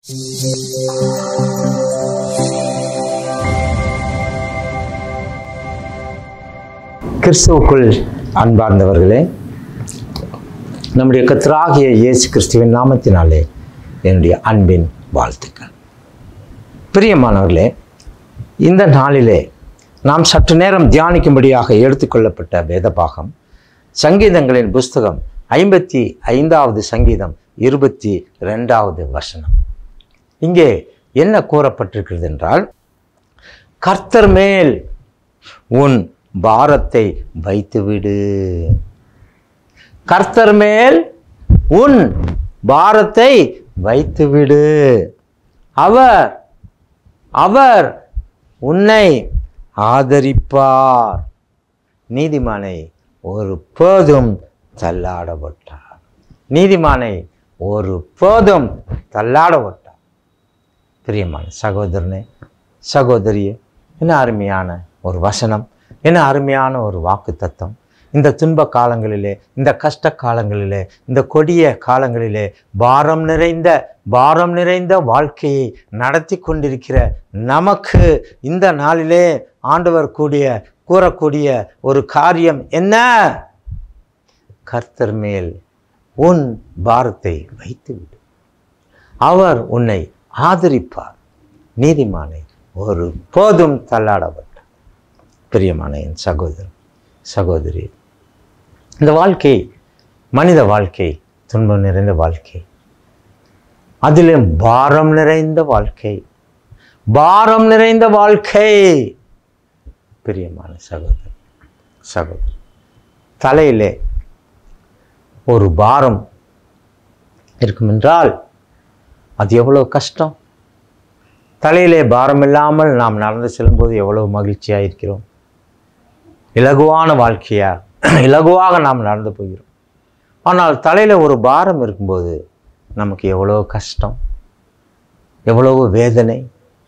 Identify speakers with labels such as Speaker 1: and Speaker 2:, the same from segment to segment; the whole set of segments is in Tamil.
Speaker 1: கிறிஸ்துவுக்குள் அன்பார்ந்தவர்களே நம்முடைய கத்தராகிய இயேசு கிறிஸ்துவின் நாமத்தினாலே என்னுடைய அன்பின் வாழ்த்துக்கள் பிரியமானவர்களே இந்த நாளிலே நாம் சற்று நேரம் தியானிக்கும்படியாக எடுத்துக்கொள்ளப்பட்ட வேதபாகம் சங்கீதங்களின் புஸ்தகம் ஐம்பத்தி ஐந்தாவது சங்கீதம் இருபத்தி ரெண்டாவது வசனம் இங்கே என்ன கூறப்பட்டிருக்கிறது என்றால் கர்த்தர் மேல் உன் பாரத்தை வைத்துவிடு கர்த்தர் மேல் உன் பாரத்தை வைத்துவிடு அவர் அவர் உன்னை ஆதரிப்பார் நீதிமானை ஒரு போதும் தள்ளாடப்பட்டார் நீதிமானை ஒரு போதும் தள்ளாடப்பட்டார் பிரியமான சகோதரனே சகோதரியே என்ன அருமையான ஒரு வசனம் என்ன அருமையான ஒரு வாக்கு தத்தம் இந்த துன்ப காலங்களிலே இந்த கஷ்ட காலங்களிலே இந்த கொடிய காலங்களிலே பாரம் நிறைந்த பாரம் நிறைந்த வாழ்க்கையை நடத்தி கொண்டிருக்கிற நமக்கு இந்த நாளிலே ஆண்டவர் கூடிய கூறக்கூடிய ஒரு காரியம் என்ன கர்த்தர் மேல் உன் பாரத்தை வைத்துவிடு அவர் உன்னை ஆதரிப்பார் நீதிமானை ஒரு போதும் தள்ளாடப்பட்டார் பிரியமான என் சகோதரன் சகோதரி இந்த வாழ்க்கை மனித வாழ்க்கை துன்பம் நிறைந்த வாழ்க்கை அதிலும் பாரம் நிறைந்த வாழ்க்கை பாரம் நிறைந்த வாழ்க்கை பிரியமான சகோதரன் சகோதரி தலையிலே ஒரு பாரம் இருக்குமென்றால் அது எவ்வளோ கஷ்டம் தலையிலே பாரம் இல்லாமல் நாம் நடந்து செல்லும்போது எவ்வளவு மகிழ்ச்சியாக இருக்கிறோம் இலகுவான வாழ்க்கையா இலகுவாக நாம் நடந்து போகிறோம் ஆனால் தலையில் ஒரு பாரம் இருக்கும்போது நமக்கு எவ்வளோ கஷ்டம் எவ்வளவு வேதனை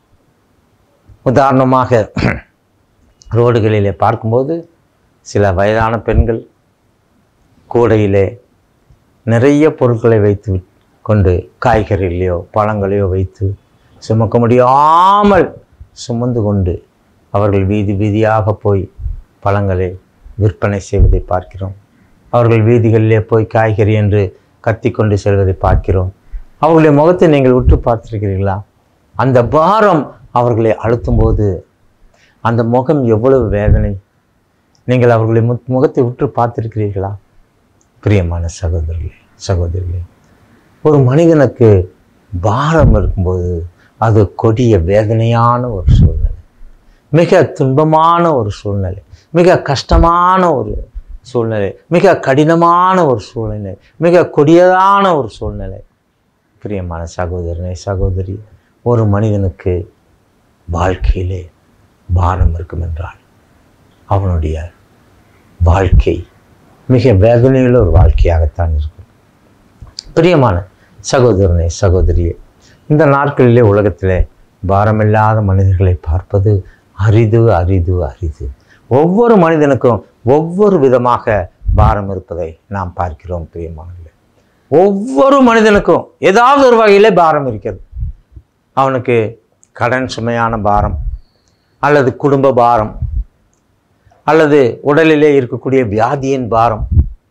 Speaker 1: உதாரணமாக ரோடுகளிலே பார்க்கும்போது சில வயதான பெண்கள் கூடையிலே நிறைய பொருட்களை வைத்து கொண்டு காய்கறிகளையோ பழங்களையோ வைத்து சுமக்க முடியாமல் சுமந்து கொண்டு அவர்கள் வீதி வீதியாக போய் பழங்களை விற்பனை செய்வதை பார்க்கிறோம் அவர்கள் வீதிகளிலே போய் காய்கறி என்று கத்திக்கொண்டு செல்வதை பார்க்கிறோம் அவர்களுடைய முகத்தை நீங்கள் உற்று பார்த்திருக்கிறீர்களா அந்த பாரம் அவர்களை அழுத்தும்போது அந்த முகம் எவ்வளவு வேதனை நீங்கள் அவர்களுடைய முத் முகத்தை உற்று பார்த்திருக்கிறீர்களா பிரியமான சகோதரர்களே சகோதரிகளே ஒரு மனிதனுக்கு பாரம் இருக்கும்போது அது கொடிய வேதனையான ஒரு சூழ்நிலை மிக துன்பமான ஒரு சூழ்நிலை மிக கஷ்டமான ஒரு சூழ்நிலை மிக கடினமான ஒரு சூழ்நிலை மிக கொடியதான ஒரு சூழ்நிலை பிரியமான சகோதரனே சகோதரி ஒரு மனிதனுக்கு வாழ்க்கையிலே பாரம் இருக்கும் என்றால் அவனுடைய வாழ்க்கை மிக வேதனையுள்ள ஒரு வாழ்க்கையாகத்தான் இருக்கும் பிரியமான சகோதரனே சகோதரியே இந்த நாட்களிலே உலகத்திலே பாரமில்லாத மனிதர்களை பார்ப்பது அரிது அரிது அரிது ஒவ்வொரு மனிதனுக்கும் ஒவ்வொரு விதமாக பாரம் இருப்பதை நாம் பார்க்கிறோம் பிரியமானங்களே ஒவ்வொரு மனிதனுக்கும் ஏதாவது ஒரு வகையிலே பாரம் இருக்கிறது அவனுக்கு கடன் சுமையான பாரம் அல்லது குடும்ப பாரம் அல்லது உடலிலே இருக்கக்கூடிய வியாதியின் பாரம்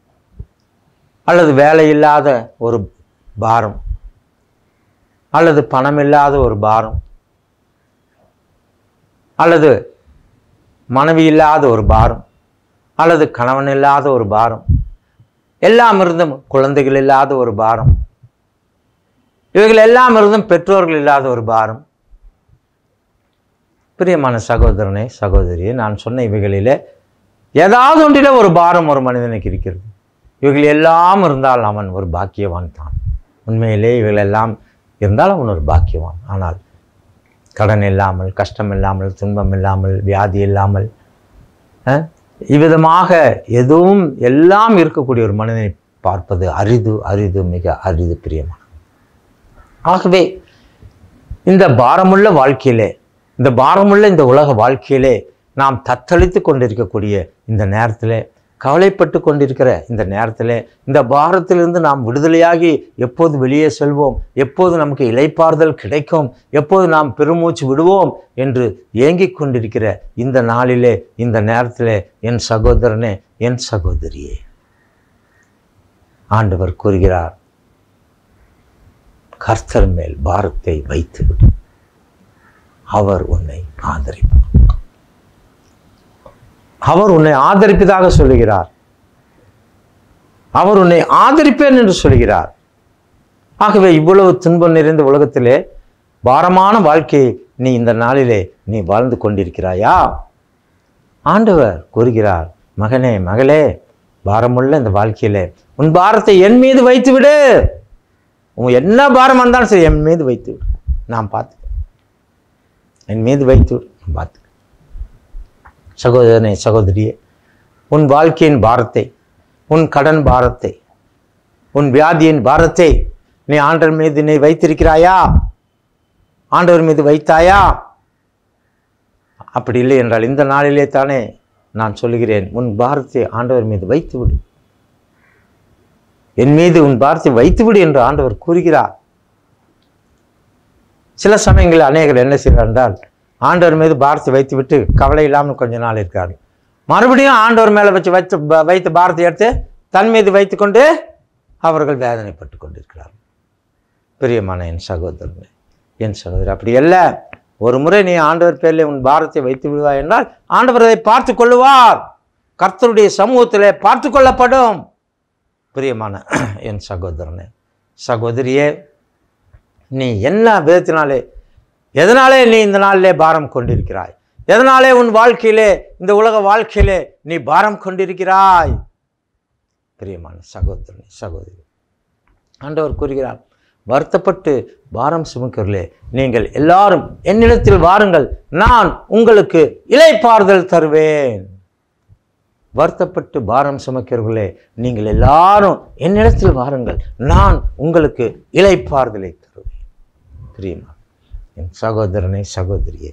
Speaker 1: அல்லது வேலை இல்லாத ஒரு பாரம் அல்லது பணம் இல்லாத ஒரு பாரம் அல்லது மனைவி இல்லாத ஒரு பாரம் அல்லது கணவன் இல்லாத ஒரு பாரம் எல்லாம் இருந்தும் குழந்தைகள் இல்லாத ஒரு பாரம் இவைகள் எல்லாம் இருந்தும் பெற்றோர்கள் இல்லாத ஒரு பாரம் பிரியமான சகோதரனே சகோதரியே நான் சொன்ன இவைகளிலே ஏதாவது ஒன்றிலே ஒரு பாரம் ஒரு மனிதனுக்கு இருக்கிறது இவைகள் எல்லாம் இருந்தால் அவன் ஒரு பாக்கியவான் தான் உண்மையிலே இவைகள் எல்லாம் இருந்தால் அவன் ஒரு பாக்கியவான் ஆனால் கடன் இல்லாமல் கஷ்டம் இல்லாமல் துன்பம் இல்லாமல் வியாதி இல்லாமல் அஹ், இவ்விதமாக எதுவும் எல்லாம் இருக்கக்கூடிய ஒரு மனிதனை பார்ப்பது அரிது அரிது மிக அரிது பிரியமான ஆகவே இந்த பாரமுள்ள வாழ்க்கையிலே இந்த பாரமுள்ள இந்த உலக வாழ்க்கையிலே நாம் தத்தளித்து கொண்டிருக்கக்கூடிய இந்த நேரத்திலே கவலைப்பட்டு கொண்டிருக்கிற இந்த நேரத்தில் இந்த பாரத்திலிருந்து நாம் விடுதலையாகி எப்போது வெளியே செல்வோம் எப்போது நமக்கு இளைப்பாறுதல் கிடைக்கும் எப்போது நாம் பெருமூச்சு விடுவோம் என்று ஏங்கிக் கொண்டிருக்கிற இந்த நாளிலே இந்த நேரத்தில் என் சகோதரனே என் சகோதரியே ஆண்டவர் கூறுகிறார் கர்த்தர் மேல் பாரத்தை வைத்து விடு அவர் உன்னை ஆதரிப்பார் அவர் உன்னை ஆதரிப்பதாக சொல்லுகிறார் அவர் உன்னை ஆதரிப்பேன் என்று சொல்கிறார் ஆகவே இவ்வளவு துன்பம் நிறைந்த உலகத்திலே பாரமான வாழ்க்கையை நீ இந்த நாளிலே நீ வாழ்ந்து கொண்டிருக்கிறாயா ஆண்டவர் கூறுகிறார் மகனே மகளே பாரமுள்ள இந்த வாழ்க்கையிலே உன் பாரத்தை என் மீது வைத்து விடு உன் என்ன பாரம் வந்தாலும் சரி என் மீது வைத்து விடு நான் பார்த்துக்கிறேன் என் மீது வைத்து விடு நான் பார்த்துக்கிறேன் சகோதரனே சகோதரியே உன் வாழ்க்கையின் பாரத்தை உன் கடன் பாரத்தை உன் வியாதியின் பாரத்தை நீ ஆண்டவர் மீது நீ வைத்திருக்கிறாயா ஆண்டவர் மீது வைத்தாயா அப்படி இல்லை என்றால் இந்த நாளிலே தானே நான் சொல்லுகிறேன் உன் பாரத்தை ஆண்டவர் மீது வைத்து விடு என் மீது உன் பாரத்தை வைத்து விடு என்று ஆண்டவர் கூறுகிறார் சில சமயங்களில் அநேகர் என்ன செய்கிறார் என்றால் ஆண்டவர் மீது பாரத்தை வைத்துவிட்டு கவலை இல்லாமல் கொஞ்ச நாள் இருக்காரு மறுபடியும் ஆண்டவர் மேலே வச்சு வைத்து ப- வைத்த பாரத்தை எடுத்து தன் மீது வைத்துக்கொண்டு அவர்கள் வேதனைப்பட்டு கொண்டிருக்கிறார் பிரியமான என் சகோதரனே என் சகோதரி அப்படி அல்ல ஒரு முறை நீ ஆண்டவர் பேரில் உன் பாரத்தை வைத்து விடுவாய் என்றால் ஆண்டவர் அதை பார்த்து கொள்ளுவார் கர்த்தருடைய சமூகத்திலே பார்த்து கொள்ளப்படும் பிரியமான என் சகோதரனே சகோதரியே நீ என்ன விதத்தினாலே எதனாலே நீ இந்த நாளிலே பாரம் கொண்டிருக்கிறாய் எதனாலே உன் வாழ்க்கையிலே இந்த உலக வாழ்க்கையிலே நீ பாரம் கொண்டிருக்கிறாய் பிரியமான சகோதரனே சகோதரி ஆண்டவர் கூறுகிறார் வருத்தப்பட்டு பாரம் சுமக்கிறே நீங்கள் எல்லாரும் என்னிடத்தில் வாருங்கள் நான் உங்களுக்கு இலைப்பாறுதல் தருவேன் வருத்தப்பட்டு பாரம் சுமக்கிறவர்களே நீங்கள் எல்லாரும் என்னிடத்தில் வாருங்கள் நான் உங்களுக்கு இலைப்பாறுதலை தருவேன் பிரியமா என் சகோதரனே சகோதரியே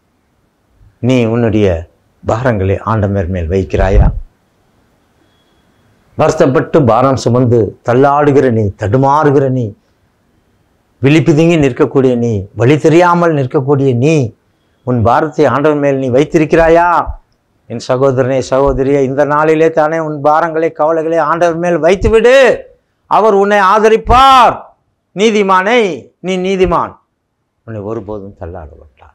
Speaker 1: நீ உன்னுடைய பாரங்களை ஆண்டவர் மேல் வைக்கிறாயா வருத்தப்பட்டு பாரம் சுமந்து தள்ளாடுகிற நீ தடுமாறுகிற நீ விழிப்புதுங்கி நிற்கக்கூடிய நீ வழி தெரியாமல் நிற்கக்கூடிய நீ உன் பாரத்தை ஆண்டவர் மேல் நீ வைத்திருக்கிறாயா என் சகோதரனே சகோதரியே இந்த நாளிலே தானே உன் பாரங்களை கவலைகளை ஆண்டவர் மேல் வைத்துவிடு அவர் உன்னை ஆதரிப்பார் நீதிமானை நீ நீதிமான் உன்னை ஒருபோதும் தள்ளாட மாட்டார்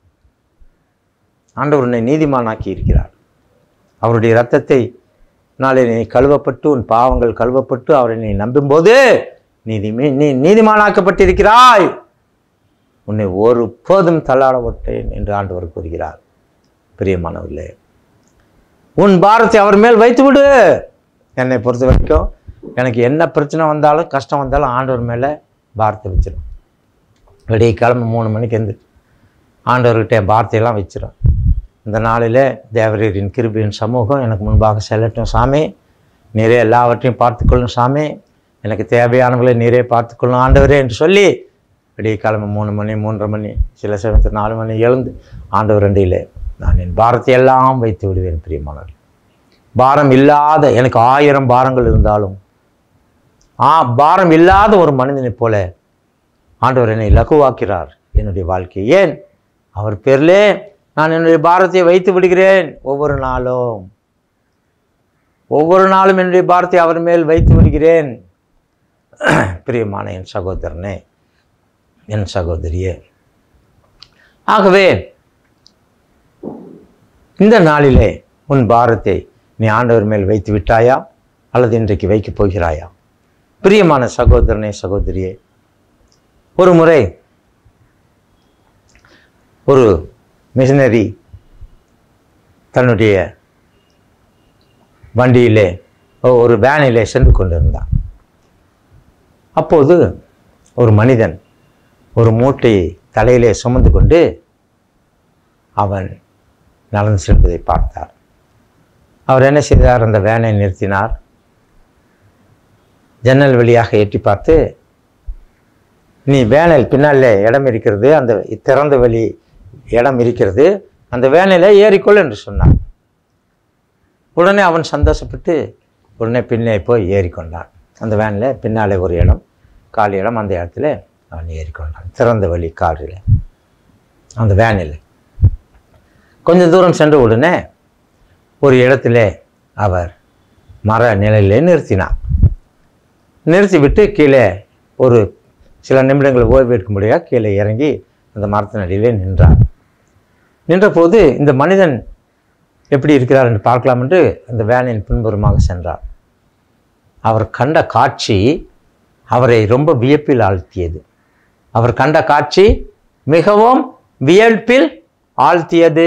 Speaker 1: ஆண்டவர் உன்னை நீதிமானாக்கி இருக்கிறார் அவருடைய இரத்தத்தை நாளை நீ கழுவப்பட்டு உன் பாவங்கள் கழுவப்பட்டு அவரை நீ நம்பும்போது நீதி நீ நீதிமானாக்கப்பட்டிருக்கிறாய் உன்னை ஒரு போதும் தள்ளாட விட்டேன் என்று ஆண்டவர் கூறுகிறார் பிரியமானவர்களே உன் பாரத்தை அவர் மேல் வைத்து விடு என்னை பொறுத்த வரைக்கும் எனக்கு என்ன பிரச்சனை வந்தாலும் கஷ்டம் வந்தாலும் ஆண்டவர் மேலே பாரத்தை வச்சிடும் விடிய கிளம்பு மூணு மணிக்கு எந்திரிச்சு ஆண்டவர்கிட்ட என் வார்த்தையெல்லாம் வச்சிடும் இந்த நாளில் தேவரீரின் கிருபியின் சமூகம் எனக்கு முன்பாக செல்லட்டும் சாமி நீரே எல்லாவற்றையும் பார்த்துக்கொள்ளும் சாமி எனக்கு தேவையானவர்களை நீரே பார்த்துக்கொள்ளும் ஆண்டவரே என்று சொல்லி விடிய கிளம்பு மூணு மணி மூன்றரை மணி சில சமயத்தில் நாலு மணி எழுந்து ஆண்டவர் ரெண்டிலே நான் என் பாரத்தை எல்லாம் வைத்து விடுவேன் பிரியமானவர் பாரம் இல்லாத எனக்கு ஆயிரம் பாரங்கள் இருந்தாலும் ஆ பாரம் இல்லாத ஒரு மனிதனைப் போல ஆண்டவர் என்னை லகுவாக்கிறார் என்னுடைய வாழ்க்கை ஏன் அவர் பேரிலே நான் என்னுடைய பாரத்தை வைத்து விடுகிறேன் ஒவ்வொரு நாளும் ஒவ்வொரு நாளும் என்னுடைய பாரத்தை அவர் மேல் வைத்து விடுகிறேன் பிரியமான என் சகோதரனே என் சகோதரியே ஆகவே இந்த நாளிலே உன் பாரத்தை நீ ஆண்டவர் மேல் வைத்து விட்டாயா அல்லது இன்றைக்கு வைக்கப் போகிறாயா பிரியமான சகோதரனே சகோதரியே ஒரு முறை ஒரு மிஷினரி தன்னுடைய வண்டியிலே ஓ- ஒரு வேனிலே சென்று கொண்டிருந்தான் அப்போது ஒரு மனிதன் ஒரு மூட்டையை தலையிலே சுமந்து கொண்டு அவன் நடந்து செல்வதை பார்த்தார் அவர் என்ன செய்தார் அந்த வேனை நிறுத்தினார் ஜன்னல் வழியாக எட்டி பார்த்து நீ வேனில் பின்னாலே இடம் இருக்கிறது அந்த திறந்த வெளி இடம் இருக்கிறது அந்த வேனில் ஏறிக்கொள் என்று சொன்னார் உடனே அவன் சந்தோஷப்பட்டு உடனே பின்னே போய் ஏறிக்கொண்டான் அந்த வேனில் பின்னாலே ஒரு இடம் காலி இடம் அந்த இடத்துல அவன் ஏறிக்கொண்டான் திறந்த வழி காரில் அந்த வேனில் கொஞ்ச தூரம் சென்ற உடனே ஒரு இடத்துல அவர் மர நிலையிலே நிறுத்தினார் நிறுத்திவிட்டு கீழே ஒரு சில நிமிடங்கள் ஓய்வு எடுக்கும்படியாக கீழே இறங்கி அந்த மரத்தின் அடியிலே நின்றார் நின்றபோது இந்த மனிதன் எப்படி இருக்கிறார் என்று பார்க்கலாம் என்று அந்த வேனின் பின்புறமாக சென்றார் அவர் கண்ட காட்சி அவரை ரொம்ப வியப்பில் ஆழ்த்தியது அவர் கண்ட காட்சி மிகவும் வியப்பில் ஆழ்த்தியது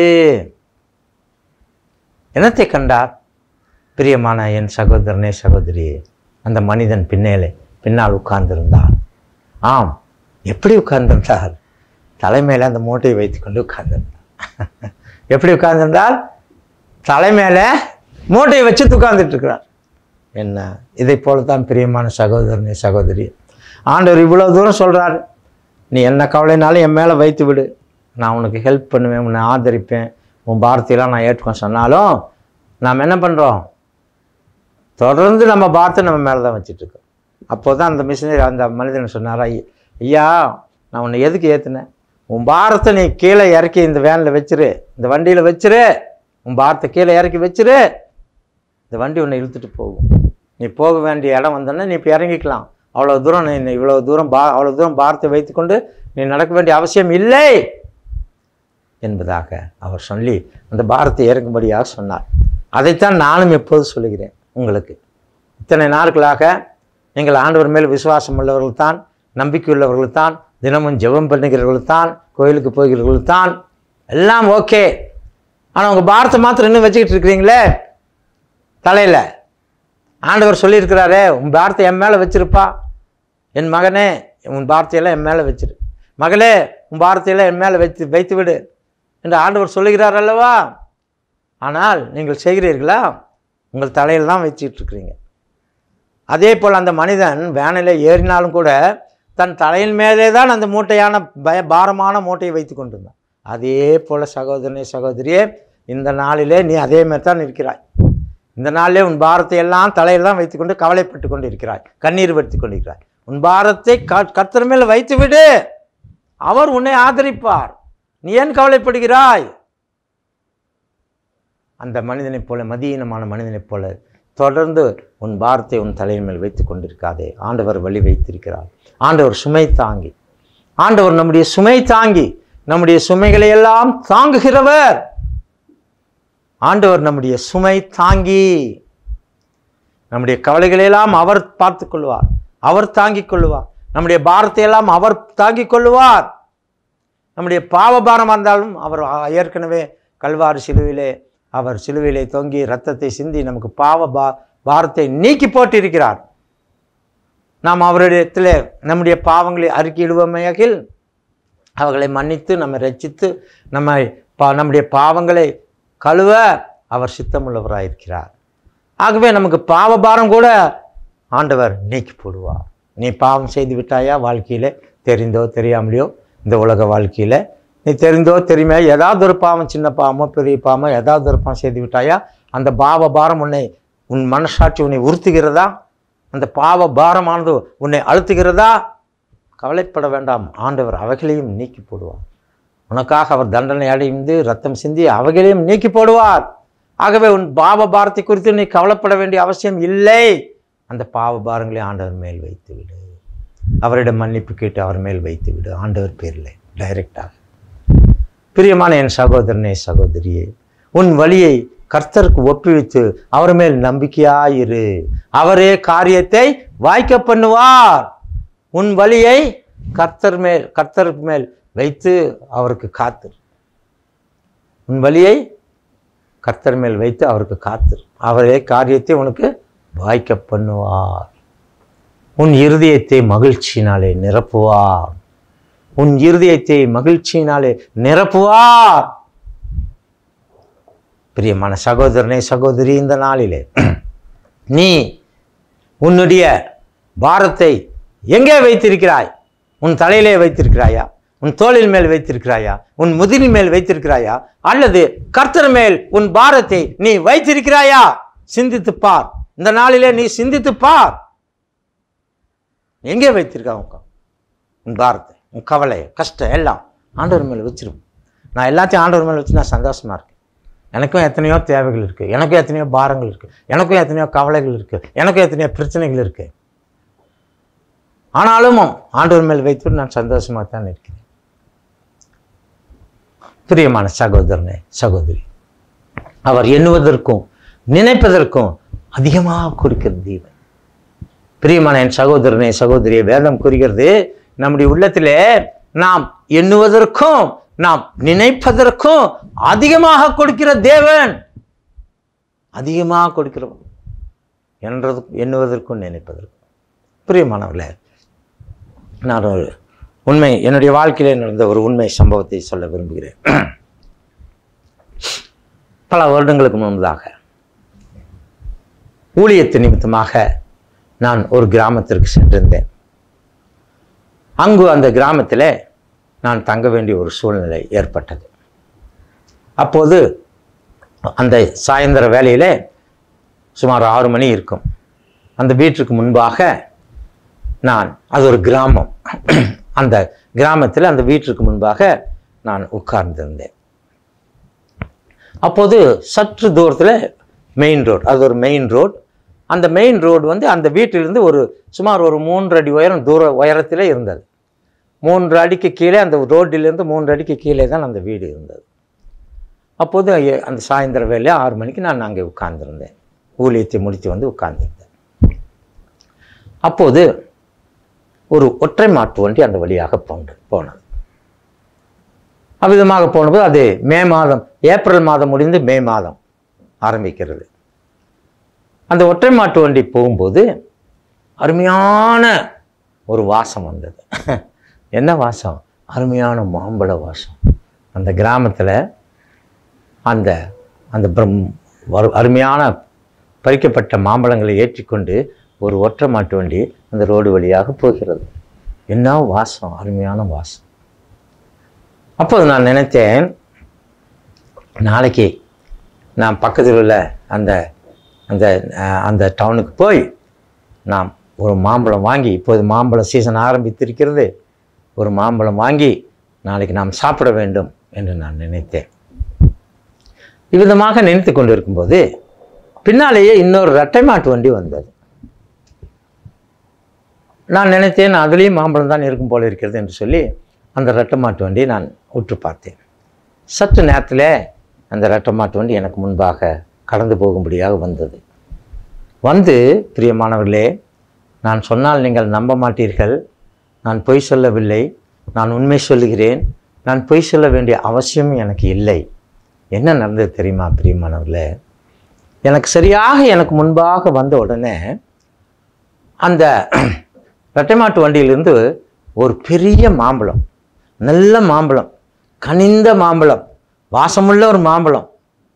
Speaker 1: என்னத்தை கண்டார் பிரியமான என் சகோதரனே சகோதரியே அந்த மனிதன் பின்னேலே பின்னால் உட்கார்ந்திருந்தார் ஆம் எப்படி உட்கார்ந்திருந்தார் தலைமையில் அந்த மூட்டையை வைத்துக்கொண்டு உட்கார்ந்திருந்தார் எப்படி உட்கார்ந்திருந்தால் தலைமையில மூட்டையை வச்சு உட்கார்ந்துட்டு இருக்கிறார் என்ன இதை போல தான் பிரியமான சகோதரனே சகோதரி ஆண்டவர் இவ்வளோ தூரம் சொல்கிறார் நீ என்ன கவலைனாலும் என் மேலே வைத்து விடு நான் உனக்கு ஹெல்ப் பண்ணுவேன் உன்னை ஆதரிப்பேன் உன் பாரத்தையெல்லாம் நான் ஏற்றுக்கோன்னு சொன்னாலும் நாம் என்ன பண்ணுறோம் தொடர்ந்து நம்ம பாரத்தை நம்ம மேலே தான் வச்சிட்ருக்கோம் அப்போ தான் அந்த மிஷினரி அந்த மனிதன் சொன்னாரா ஐயா நான் உன்னை எதுக்கு ஏற்றுனேன் உன் பாரத்தை நீ கீழே இறக்கி இந்த வேனில் வச்சிரு இந்த வண்டியில் வச்சிரு உன் பாரத்தை கீழே இறக்கி வச்சிரு இந்த வண்டி உன்னை இழுத்துட்டு போகும் நீ போக வேண்டிய இடம் வந்தோன்னா நீ இப்போ இறங்கிக்கலாம் அவ்வளோ தூரம் நீ இவ்வளோ தூரம் பா அவ்வளோ தூரம் பாரத்தை வைத்துக்கொண்டு நீ நடக்க வேண்டிய அவசியம் இல்லை என்பதாக அவர் சொல்லி அந்த பாரத்தை இறக்கும்படியாக சொன்னார் அதைத்தான் நானும் எப்போது சொல்லுகிறேன் உங்களுக்கு இத்தனை நாட்களாக நீங்கள் ஆண்டவர் மேல் விசுவாசம் உள்ளவர்கள் தான் நம்பிக்கை உள்ளவர்கள் தான் தினமும் ஜெபம் பண்ணுகிறவர்கள் தான் கோயிலுக்கு போகிறவர்கள் தான் எல்லாம் ஓகே ஆனால் உங்கள் பாரத்தை மாத்திரம் இன்னும் வச்சுக்கிட்டு இருக்கிறீங்களே தலையில் ஆண்டவர் சொல்லியிருக்கிறாரே உன் பாரத்தை என் மேலே வச்சிருப்பா என் மகனே உன் பாரத்தையெல்லாம் என் மேலே வச்சிரு மகளே உன் பாரத்தையெல்லாம் என் மேலே வைத்து வைத்து விடு என்று ஆண்டவர் சொல்லுகிறார் அல்லவா ஆனால் நீங்கள் செய்கிறீர்களா உங்கள் தலையில் தான் வச்சிட்டு இருக்கிறீங்க அதே போல் அந்த மனிதன் வேனில் ஏறினாலும் கூட தன் தலையின் மேலே தான் அந்த மூட்டையான பய பாரமான மூட்டையை வைத்து கொண்டிருந்தான் அதே போல் சகோதரனே சகோதரியே இந்த நாளிலே நீ அதே மாதிரி தான் இருக்கிறாய் இந்த நாளிலே உன் பாரத்தை எல்லாம் தலையில் தான் வைத்துக்கொண்டு கவலைப்பட்டு கொண்டு இருக்கிறாய் கண்ணீர் வடித்து கொண்டிருக்கிறாய் உன் பாரத்தை க கர்த்தர் மேல் வைத்து விடு அவர் உன்னை ஆதரிப்பார் நீ ஏன் கவலைப்படுகிறாய் அந்த மனிதனைப் போல மதியீனமான மனிதனைப் போல தொடர்ந்து உன் பாரத்தை உன் தலையின் மேல் வைத்து கொண்டிருக்காதே ஆண்டவர் வழி வைத்திருக்கிறார் ஆண்டவர் சுமை தாங்கி ஆண்டவர் நம்முடைய சுமை தாங்கி நம்முடைய சுமைகளை எல்லாம் தாங்குகிறவர் ஆண்டவர் நம்முடைய சுமை தாங்கி நம்முடைய கவலைகளை எல்லாம் அவர் பார்த்து கொள்வார் அவர் தாங்கிக் கொள்வார் நம்முடைய பாரத்தை எல்லாம் அவர் தாங்கிக் கொள்வார் நம்முடைய பாவபாரமாக இருந்தாலும் அவர் ஏற்கனவே கல்வாறு சிலுவிலே அவர் சிலுவையிலே தொங்கி ரத்தத்தை சிந்தி நமக்கு பாவ பா பாரத்தை நீக்கி போட்டிருக்கிறார் நாம் அவரிடத்தில் நம்முடைய பாவங்களை அறிக்கையிடுவோமையாகில் அவர்களை மன்னித்து நம்மை ரட்சித்து நம்மை பா நம்முடைய பாவங்களை கழுவ அவர் சித்தமுள்ளவராயிருக்கிறார் ஆகவே நமக்கு பாவபாரம் கூட ஆண்டவர் நீக்கி போடுவார் நீ பாவம் செய்து விட்டாயா வாழ்க்கையில் தெரிந்தோ தெரியாமலையோ இந்த உலக வாழ்க்கையில் நீ தெரிந்தோ தெரியுமே ஏதாவது ஒரு பாவம் சின்ன பாவமோ பெரிய பாவமோ ஏதாவது ஒரு பாவம் செய்து விட்டாயா அந்த பாவ பாரம் உன்னை உன் மனசாட்சி உன்னை உறுத்துகிறதா அந்த பாவ பாரமானது உன்னை அழுத்துகிறதா கவலைப்பட வேண்டாம் ஆண்டவர் அவைகளையும் நீக்கி போடுவார் உனக்காக அவர் தண்டனை அடைந்து ரத்தம் சிந்தி அவைகளையும் நீக்கி போடுவார் ஆகவே உன் பாவ பாரத்தை குறித்து நீ கவலைப்பட வேண்டிய அவசியம் இல்லை அந்த பாவ பாரங்களை ஆண்டவர் மேல் வைத்து விடு அவரிடம் மன்னிப்பு கேட்டு அவர் மேல் வைத்து விடு ஆண்டவர் பேரில் டைரெக்டாக பிரியமான என் சகோதரனே சகோதரியே உன் வழியை கர்த்தருக்கு ஒப்புவித்து அவர் மேல் நம்பிக்கையாயிரு அவரே காரியத்தை வாய்க்க பண்ணுவார் உன் வழியை கர்த்தர் மேல் கர்த்தர் மேல் வைத்து அவருக்கு காத்து உன் வழியை கர்த்தர் மேல் வைத்து அவருக்கு காத்து அவரே காரியத்தை உனக்கு வாய்க்க பண்ணுவார் உன் இருதயத்தை மகிழ்ச்சியினாலே நிரப்புவார் உன் இருதயத்தை மகிழ்ச்சியினாலே நிரப்புவார் பிரியமான சகோதரனே சகோதரி இந்த நாளிலே நீ உன்னுடைய பாரத்தை எங்கே வைத்திருக்கிறாய் உன் தலையிலே வைத்திருக்கிறாயா உன் தோளின் மேல் வைத்திருக்கிறாயா உன் முதுகின் மேல் வைத்திருக்கிறாயா அல்லது கர்த்தர் மேல் உன் பாரத்தை நீ வைத்திருக்கிறாயா சிந்தித்து பார் இந்த நாளிலே நீ சிந்தித்து பார் எங்கே வைத்திருக்கா உன் க- உன் பாரத்தை உன் கவலை கஷ்டம் எல்லாம் ஆண்டவர் மேலே வச்சிருப்போம் நான் எல்லாத்தையும் ஆண்டவர் மேலே வச்சு நான் சந்தோஷமா இருக்கேன் எனக்கும் எத்தனையோ தேவைகள் இருக்குது எனக்கும் எத்தனையோ பாரங்கள் இருக்குது எனக்கும் எத்தனையோ கவலைகள் இருக்குது எனக்கும் எத்தனையோ பிரச்சனைகள் இருக்குது ஆனாலும் ஆண்டவர் மேல் வைத்து நான் சந்தோஷமாக தான் இருக்கிறேன் பிரியமான சகோதரனே சகோதரி அவர் எண்ணுவதற்கும் நினைப்பதற்கும் அதிகமாக கொடுக்கிற தேவன் பிரியமான என் சகோதரனே சகோதரியை வேதம் கூறுகிறது நம்முடைய உள்ளத்திலே நாம் எண்ணுவதற்கும் நாம் நினைப்பதற்கும் அதிகமாக கொடுக்கிற தேவன் அதிகமாக கொடுக்கிறோம் என்றது எண்ணுவதற்கும் நினைப்பதற்கும் பிரியமானவர்களே நான் ஒரு உண்மை என்னுடைய வாழ்க்கையிலே நடந்த ஒரு உண்மை சம்பவத்தை சொல்ல விரும்புகிறேன் பல வருடங்களுக்கு முன்பதாக ஊழியத்து நிமித்தமாக நான் ஒரு கிராமத்திற்கு சென்றிருந்தேன் அங்கு அந்த கிராமத்தில் நான் தங்க வேண்டிய ஒரு சூழ்நிலை ஏற்பட்டது அப்போது அந்த சாயந்தர வேளையிலே சுமார் ஆறு மணி இருக்கும் அந்த வீட்டுக்கு முன்பாக நான் அது ஒரு கிராமம் அந்த கிராமத்தில் அந்த வீட்டிற்கு முன்பாக நான் உட்கார்ந்திருந்தேன் அப்போது சற்று தூரத்தில் மெயின் ரோடு அது ஒரு மெயின் ரோடு அந்த மெயின் ரோடு வந்து அந்த வீட்டிலிருந்து ஒரு சுமார் ஒரு மூன்று அடி உயரம் தூர உயரத்தில் இருந்தது மூன்று அடிக்கு கீழே அந்த ரோட்டிலிருந்து மூன்று அடிக்கு கீழே தான் அந்த வீடு இருந்தது அப்போது ஐய- அந்த சாயந்தர வேலையை ஆறு மணிக்கு நான் அங்கே உட்கார்ந்திருந்தேன் ஊழியத்தை முடித்து வந்து உட்கார்ந்திருந்தேன் அப்போது ஒரு ஒற்றை மாட்டு வண்டி அந்த வழியாக போனது போனது அவ்விதமாக போனபோது அது மே மாதம் ஏப்ரல் மாதம் முடிந்து மே மாதம் ஆரம்பிக்கிறது அந்த ஒற்றை மாட்டு வண்டி போகும்போது அருமையான ஒரு வாசம் வந்தது என்ன வாசம் அருமையான மாம்பழ வாசம் அந்த கிராமத்தில் அந்த அந்த பிரம் வரு- அருமையான பறிக்கப்பட்ட மாம்பழங்களை ஏற்றிக்கொண்டு ஒரு ஒற்றை மாட்டு வண்டி அந்த ரோடு வழியாக போகிறது என்ன வாசம் அருமையான வாசம் அப்போது நான் நினைத்தேன் நாளைக்கு நான் பக்கத்தில் உள்ள அந்த அந்த அஹ், அந்த டவுனுக்கு போய் நாம் ஒரு மாம்பழம் வாங்கி இப்போது மாம்பழம் சீசன் ஆரம்பித்திருக்கிறது ஒரு மாம்பழம் வாங்கி நாளைக்கு நாம் சாப்பிட வேண்டும் என்று நான் நினைத்தேன் இவ்விதமாக நினைத்து கொண்டிருக்கும்போது பின்னாலேயே இன்னொரு ரெட்டை மாட்டு வண்டி வந்தது நான் நினைத்தேன் அதுலேயும் மாம்பழம் தான் இருக்கும் போல இருக்கிறது என்று சொல்லி அந்த ரெட்டை மாட்டு வண்டியை நான் உற்று பார்த்தேன் சற்று நேரத்தில் அந்த ரெட்டை மாட்டு வண்டி எனக்கு முன்பாக கடந்து போகும்படியாக வந்தது வந்து பிரியமானவர்களே நான் சொன்னால் நீங்கள் நம்ப மாட்டீர்கள் நான் பொய் சொல்லவில்லை நான் உண்மை சொல்லுகிறேன் நான் பொய் சொல்ல வேண்டிய அவசியம் எனக்கு இல்லை என்ன நடந்தது தெரியுமா பிரியமானவர்களே எனக்கு சரியாக எனக்கு முன்பாக வந்த உடனே அந்த ரெட்டை மாட்டு வண்டியிலிருந்து ஒரு பெரிய மாம்பழம் நல்ல மாம்பழம் கனிந்த மாம்பழம் வாசமுள்ள ஒரு மாம்பழம்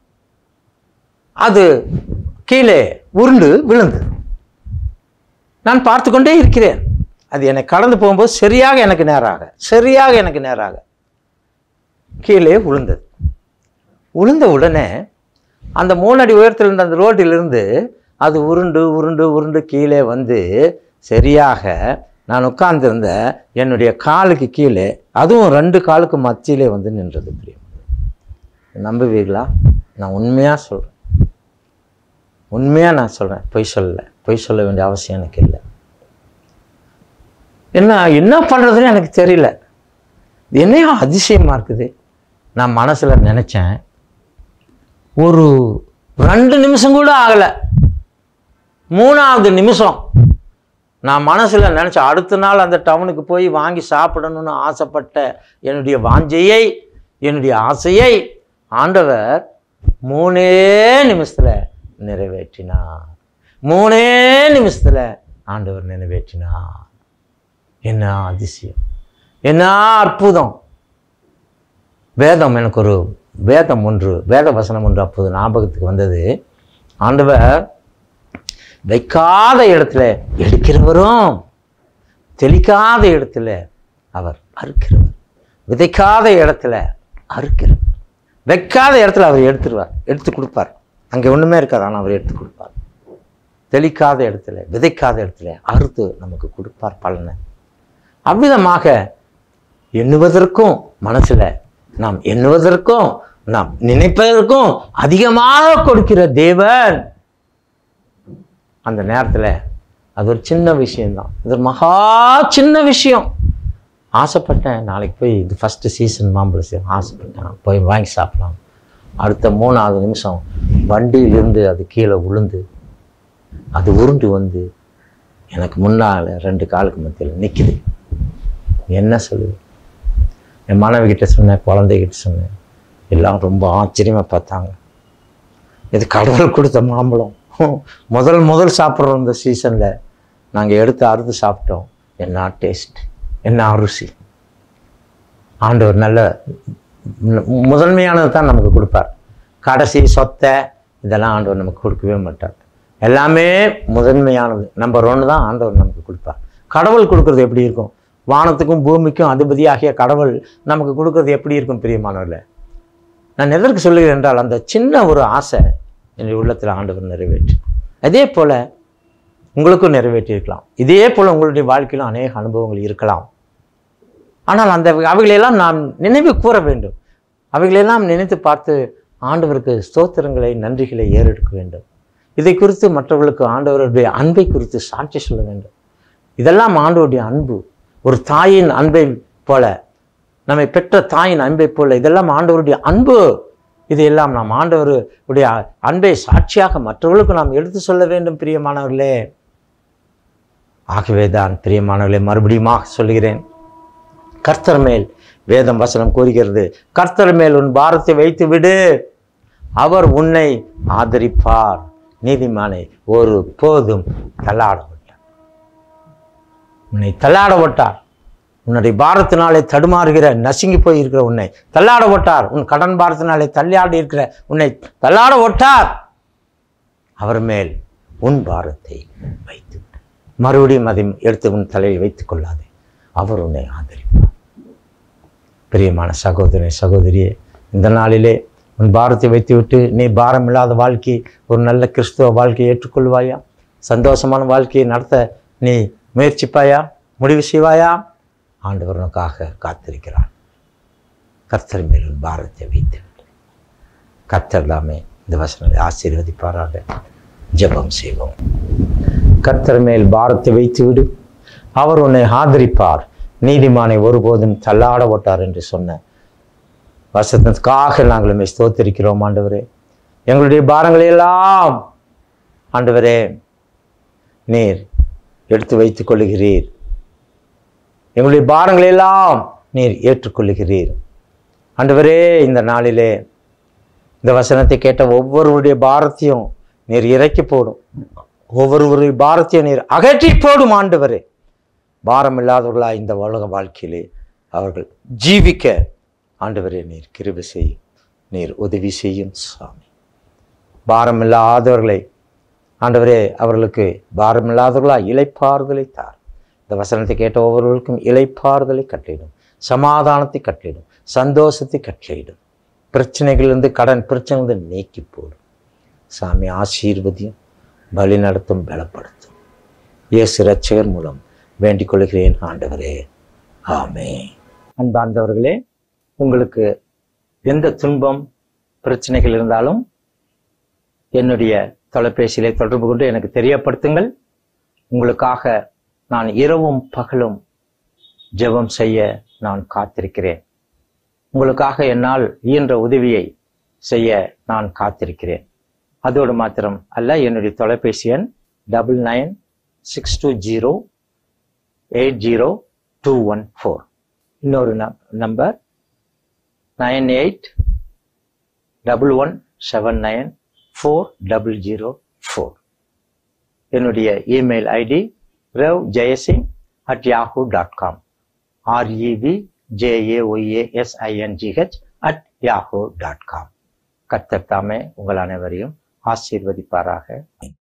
Speaker 1: அது கீழே உருண்டு விழுந்தது நான் பார்த்து கொண்டே இருக்கிறேன் அது என்னை கடந்து போகும்போது சரியாக எனக்கு நேராக சரியாக எனக்கு நேராக கீழே விழுந்தது விழுந்த உடனே அந்த மூணு அடி உயரத்தில் இருந்த அந்த ரோட்டிலிருந்து அது உருண்டு உருண்டு உருண்டு கீழே வந்து சரியாக நான் உட்கார்ந்திருந்த என்னுடைய காலுக்கு கீழே அதுவும் ரெண்டு காலுக்கு மத்தியிலே வந்து நின்றது பிரியம் நம்புவீர்களா நான் உண்மையாக சொல்கிறேன் உண்மையாக நான் சொல்கிறேன் பொய் சொல்லலை பொய் சொல்ல வேண்டிய அவசியம் எனக்கு இல்லை என்ன என்ன பண்ணுறதுன்னு எனக்கு தெரியல இது என்னையா அதிசயமாக இருக்குது நான் மனசில் நினச்சேன் ஒரு ரெண்டு நிமிஷம் கூட ஆகலை மூணாவது நிமிஷம் நான் மனசில் நினச்ச அடுத்த நாள் அந்த டவுனுக்கு போய் வாங்கி சாப்பிடணும்னு ஆசைப்பட்ட என்னுடைய வாஞ்சையை என்னுடைய ஆசையை ஆண்டவர் மூணே நிமிஷத்தில் நிறைவேற்றினார் மூணே நிமிஷத்தில் ஆண்டவர் நிறைவேற்றினார் என்ன அதிசயம் என்ன அற்புதம் வேதம் எனக்கு ஒரு வேதம் ஒன்று வேத வசனம் ஒன்று அப்போது ஞாபகத்துக்கு வந்தது ஆண்டவர் வைக்காத இடத்துல எடுக்கிறவரும் தெளிக்காத இடத்துல அவர் அறுக்கிறவர் விதைக்காத இடத்துல அறுக்கிறார் வைக்காத இடத்துல அவர் எடுத்துருவார் எடுத்து கொடுப்பார் அங்கே ஒன்றுமே இருக்காது ஆனால் அவர் எடுத்து கொடுப்பார் தெளிக்காத இடத்துல விதைக்காத இடத்துல அறுத்து நமக்கு கொடுப்பார் பலனை அவ்விதமாக எண்ணுவதற்கும் மனசுல நாம் எண்ணுவதற்கும் நாம் நினைப்பதற்கும் அதிகமாக கொடுக்கிற தேவன் அந்த நேரத்தில் அது ஒரு சின்ன விஷயம்தான் இது ஒரு மகா சின்ன விஷயம் ஆசைப்பட்டேன் நாளைக்கு போய் இது ஃபஸ்ட்டு சீசன் மாம்பழ சீசன் ஆசைப்பட்டேன் போய் வாங்கி சாப்பிடலாம் அடுத்த மூணாவது நிமிஷம் வண்டியிலிருந்து அது கீழே விழுந்து அது உருண்டு வந்து எனக்கு முன்னால் ரெண்டு காலுக்கு மத்தியில் நிற்குது என்ன சொல்லுது என் மனைவி கிட்ட சொன்னேன் குழந்தைகிட்ட சொன்னேன் எல்லாம் ரொம்ப ஆச்சரியமாக பார்த்தாங்க இது கடவுள் கொடுத்த மாம்பழம் முதல் முதல் சாப்பிட்றோம் இந்த சீசனில் நாங்கள் எடுத்து அறுத்து சாப்பிட்டோம் என்ன டேஸ்ட் என்ன ருசி ஆண்டவர் நல்ல மு- முதன்மையானது தான் நமக்கு கொடுப்பார் கடைசி சொத்தை இதெல்லாம் ஆண்டவர் நமக்கு கொடுக்கவே மாட்டார் எல்லாமே முதன்மையானது நம்பர் ஒன்று தான் ஆண்டவர் நமக்கு கொடுப்பார் கடவுள் கொடுக்கறது எப்படி இருக்கும் வானத்துக்கும் பூமிக்கும் அதிபதியாகிய கடவுள் நமக்கு கொடுக்கறது எப்படி இருக்கும் பிரியமானவர்களே நான் எதற்கு சொல்லுகிறேன் என்றால் அந்த சின்ன ஒரு ஆசை என்னுடைய உள்ளத்தில் ஆண்டவர் நிறைவேற்றி அதே போல உங்களுக்கும் நிறைவேற்றியிருக்கலாம் இதே போல உங்களுடைய வாழ்க்கையிலும் அநேக அனுபவங்கள் இருக்கலாம் ஆனால் அந்த அவைகளெல்லாம் நாம் நினைவு கூற வேண்டும் அவைகளெல்லாம் நினைத்து பார்த்து ஆண்டவருக்கு ஸ்தோத்திரங்களை நன்றிகளை ஏறெடுக்க வேண்டும் இதை குறித்து மற்றவர்களுக்கு ஆண்டவருடைய அன்பை குறித்து சாட்சி சொல்ல வேண்டும் இதெல்லாம் ஆண்டவருடைய அன்பு ஒரு தாயின் அன்பை போல நம்மை பெற்ற தாயின் அன்பை போல இதெல்லாம் ஆண்டவருடைய அன்பு இதையெல்லாம் நாம் ஆண்டவருடைய அன்பை சாட்சியாக மற்றவர்களுக்கு நாம் எடுத்து சொல்ல வேண்டும் பிரியமானவர்களே ஆகவே தான் பிரியமானவர்களே மறுபடியுமாக சொல்கிறேன் கர்த்தர் மேல் வேதம் வசனம் கூறுகிறது கர்த்தர் மேல் உன் பாரத்தை வைத்து விடு அவர் உன்னை ஆதரிப்பார் நீதிமானை ஒரு போதும் தள்ளாட விட்டார் உன்னை தள்ளாட விட்டார் உன்னுடைய பாரத்தினாலே தடுமாறுகிற நசுங்கி போய் இருக்கிற உன்னை தள்ளாட விட்டார் உன் கடன் பாரத்தினாலே தள்ளாடி இருக்கிற உன்னை தள்ளாட விட்டார் அவர் மேல் உன் பாரத்தை வைத்து விடு. மறுபடியும் அதை எடுத்து உன் தலையில் வைத்துக் கொள்ளாதே அவர் உன்னை ஆதரிப்பார் பிரியமான சகோதரனை சகோதரியே இந்த நாளிலே உன் பாரத்தை வைத்துவிட்டு நீ பாரம் இல்லாத வாழ்க்கை ஒரு நல்ல கிறிஸ்துவ வாழ்க்கையை ஏற்றுக்கொள்வாயா சந்தோஷமான வாழ்க்கையை நடத்த நீ முயற்சிப்பாயா முடிவு செய்வாயா ஆண்டவர் உனக்காக காத்திருக்கிறான் கர்த்தர் மேல் உன் பாரத்தை வைத்து விடு கர்த்தர் தாமே இந்த வசனத்தை ஆசீர்வதிப்பாராக ஜெபம் செய்வோம் கர்த்தர் மேல் பாரத்தை வைத்து விடு அவர் உன்னை ஆதரிப்பார் நீதிமானை ஒருபோதும் தள்ளாட ஓட்டார் என்று சொன்ன வசனத்துக்காக நாங்கள் உண்மை ஸ்தோத்திரிக்கிறோம் ஆண்டவரே எங்களுடைய பாரங்களை எல்லாம் ஆண்டவரே நீர் எடுத்து வைத்துக் கொள்ளுகிறீர் எங்களுடைய பாரங்களை எல்லாம் நீர் ஏற்றுக்கொள்ளுகிறீர் ஆண்டவரே இந்த நாளிலே இந்த வசனத்தை கேட்ட ஒவ்வொருவருடைய பாரத்தையும் நீர் இறக்கி போடும் ஒவ்வொருவருடைய பாரத்தையும் நீர் அகற்றி போடும் ஆண்டவரே பாரம் இல்லாதவர்களா இந்த உலக வாழ்க்கையிலே அவர்கள் ஜீவிக்க ஆண்டவரே நீர் கிருபை செய்யும் நீர் உதவி செய்யும் சாமி பாரம் இல்லாதவர்களை ஆண்டவரே அவர்களுக்கு பாரம் இல்லாதவர்களா இளைப்பாறுதலை தார் இந்த வசனத்தை கேட்ட ஒவ்வொருவருக்கும் இளைப்பாறுதலை கட்டளிடும் சமாதானத்தை கட்டளிடும் சந்தோஷத்தை கட்டளையிடும் பிரச்சனைகளிலிருந்து கடன் பிரச்சனைகளிலிருந்து நீக்கி போடும் சாமி ஆசீர்வதியும் வழி நடத்தும் பலப்படுத்தும் இயேசு ரட்சகர் மூலம் வேண்டிக் கொள்கிறேன் ஆண்டவரே ஆமே அன்பார்ந்தவர்களே உங்களுக்கு எந்த துன்பம் பிரச்சனைகள் இருந்தாலும் என்னுடைய தொலைபேசியிலே தொடர்பு கொண்டு எனக்கு தெரியப்படுத்துங்கள் உங்களுக்காக நான் இரவும் பகலும் ஜெபம் செய்ய நான் காத்திருக்கிறேன் உங்களுக்காக என்னால் இயன்ற உதவியை செய்ய நான் காத்திருக்கிறேன் அதோடு மாத்திரம் அல்ல என்னுடைய தொலைபேசி எண் double nine six two zero eight zero two one four இன்னொரு number nine eight double one seven nine four double zero four என்னுடைய email ID ரவ் Jayasingh at Yahoo dot com REV JAYASINGH at Yahoo dot com கர்த்தர் தாமே உங்கள் அனைவரையும் ஆசீர்வதிப்பாராக